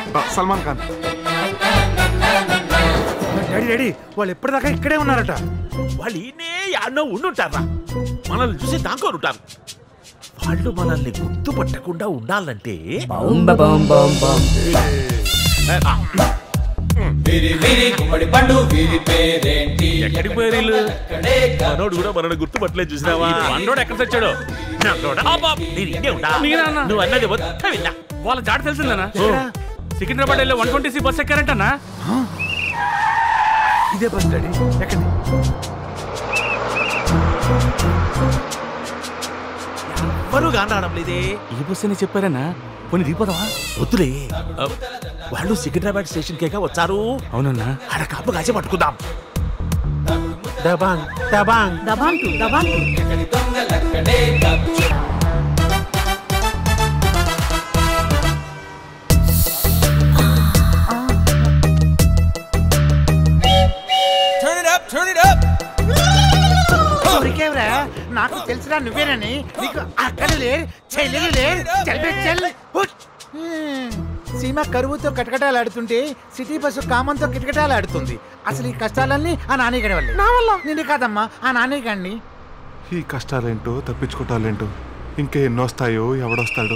ఆ, Salman Khan daddy daddy వాళ్ళు ఎప్పటిదాకా ఇక్కడే ఉన్నారట వాళ్ళు ఈయనే యాడనో ఉండుంటారా మనల్ని చూసి దాంకొని ఉంటారు వాళ్ళు మనల్ని గుర్తుపట్టకుండా ఉండాలంటే ఎక్కడికి పోయారు వీళ్ళు? మనోడు కూడా మనల్ని గుర్తుపట్టలేదు చూసినావా పండోడు ఎక్కడ తెచ్చాడు అబ్బా, నేను ఇన్నే ఉంటా నేనా అన్న? నువ్వు అన్నది మొత్తం విన్నా వాళ్ళ జాడ తెలిసిందనా సికింద్రాబాద్ వెళ్ళే వన్ ట్వంటీ సి బస్ ఎక్కారంటనా ఇదే బస్ డాడీ ఎక్కండి ఎవరు కానడం లేదే ఈ బస్ అని చెప్పారనా కొన్ని దిగిపోదామా వద్దులే ఆ, వాళ్ళు సికింద్రాబాద్ స్టేషన్ కేక వచ్చారు అవునన్నా ఆడ కాపు కాచి పట్టుకుందాం దబాంగ్ దబాంగ్ దబాంటు దబాంటు ఊరికేవరా నాకు తెలుసురా నువ్వేనని నీకు అక్కలు లేరు చెల్లెలు లేరు చల్పే చెల్ సీమ కరువుతో కటకటాలాడుతుంటే సిటీ బస్సు కామంతో కిటకటాలాడుతుంది అసలు ఈ కష్టాలన్నీ ఆ నాన్నగడి వల్లే నా వల్ల నిన్ను కాదమ్మా ఆ నాన్నగడిని ఈ కష్టాలేంటో తప్పించుకోవటాలేంటో ఇంకా ఎన్నో వస్తాయో ఎవడొస్తాడు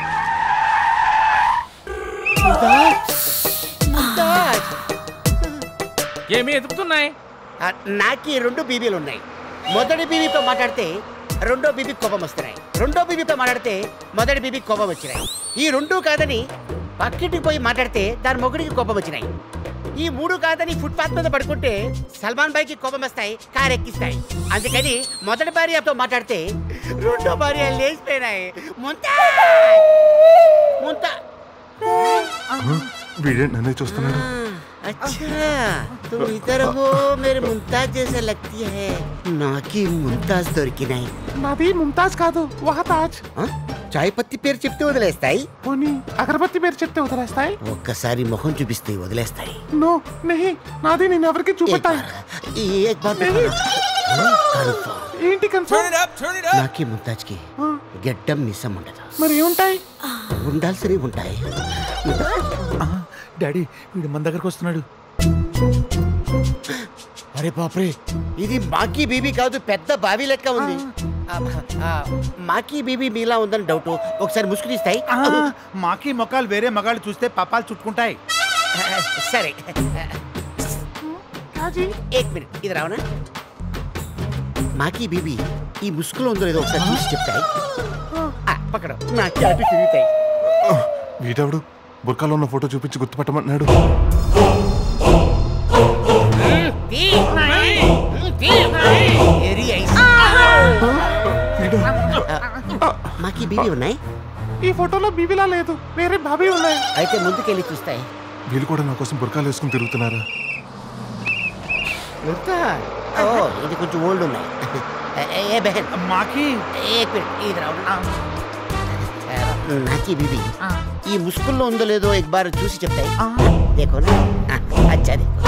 ఏమి ఎదుగుతున్నాయి ఆ, నాకు ఈ రెండు బీబీలు ఉన్నాయి మొదటి బీబీతో మాట్లాడితే రెండో బీబీ కోపం వస్తున్నాయి రెండో బీబీతో మాట్లాడితే మొదటి బీబీ కోపం వచ్చినాయి ఈ రెండు కాదని పక్కింటికి పోయి మాట్లాడితే దాని మొగుడికి కోపం వచ్చినాయి ఈ మూడు కాదని ఫుట్పాత్ మీద పడుకుంటే సల్మాన్ బాయ్కి కోపం వస్తాయి కారు ఎక్కిస్తాయి అందుకని మొదటి భార్యతో మాట్లాడితే రెండో భార్య లేచిపోయినాయి ముంతా ముంతా వీడే నన్నే చూస్తున్నాడు अच्छा तुम इधर हो मेरे मुमताज जैसा लगती है నాకి ముంతాజ్ దొరికినాయి నాది ముంతాజ్ కాదు వహతాజ్ ఆ? చాయ్ పత్తి పేరు చెప్తే వదిలేస్తాయి పోనీ అగరబత్తి పేరు చెప్తే వదిలేస్తాయి ఒక్కసారి మొహం చూపిస్తే వదిలేస్తాయి నో నెహి నాది నేను ఎవరికి एक చూపెట్టాయి बार ఈ एक बार दिखाना। ఆ? కన్ఫర్మ్. ఏంటి కన్ఫర్మ్ నాకి ముంతాజ్ కి గెడ్డం మిసం ఉండదు మరి ఏముంటాయి ఉండాల్సినవి ఉంటాయి డాడీ వీడు మన దగ్గరకు వస్తున్నాడు అరే బాప్రే ఇది మాకీ బీబీ కాదు పెద్ద బావి లెక్క ఉంది ఆ, ఆ, మాకీ బీబీ మీలా ఉందని డౌట్ ఒకసారి ముసుగునిస్తాయి ఆ, మాకి మొక్కలు వేరే మగాళ్ళు చూస్తే పాపాలు చుట్టుకుంటాయి సరే ఏక్ మినిట్ ఇది రావనా మాకీ బీబీ ఈ ముసుగులో ఉందో లేదో ఒకసారి చూసి చెప్తాయి ఆ, పక్కన నాకి అటు తిరుగుతాయి వీడెవడు బుర్కాలో ఉన్న ఫోటో చూపించి గుర్తుపట్టమన్నాడు వెరీ ఐస్ మాకి బీబీ ఉన్నాయి ఈ ఫోటోలో బీబీలా లేదు వేరే బాబీ ఉన్నాయి అయితే ముందుకెళ్ళి చూస్తాయి వీళ్ళు కూడా నా కోసం బుర్కాలు వేసుకుని తిరుగుతున్నారా ఇంకా ఓ ఇది కొంచెం ఓల్డ్ ఉన్నాయి ఏ, ఏ బెహన్ మాకి ఏక్ మినిట్ ఇది రావనా నాకి బీబీ ఈ ముసుగుల్లో ఉందో లేదో ఎక్ బార్ చూసి చెప్తాయి देखो ना हाँ, अच्छा देखो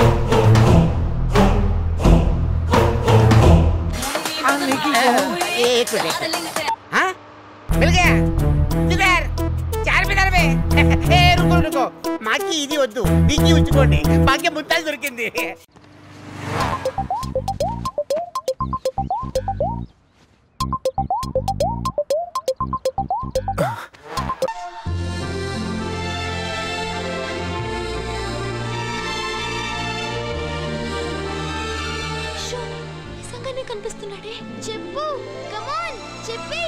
ये एक मिनट एक मिनट। हाँ मिल गया किधर चार मीटर में ఏ రుకో రుకో మాకి ఇది వద్దు మీకు ఉంచుకోండి మాకే ముత్తాలు దొరికింది షో, నిజంగానే కనిపిస్తున్నాడే చెప్పు కమాన్ చెప్పి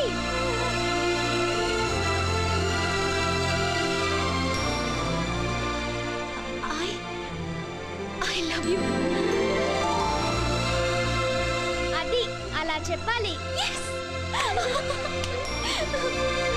ఐ ఐ లవ్ యు అది అలా చెప్పాలి ఎస్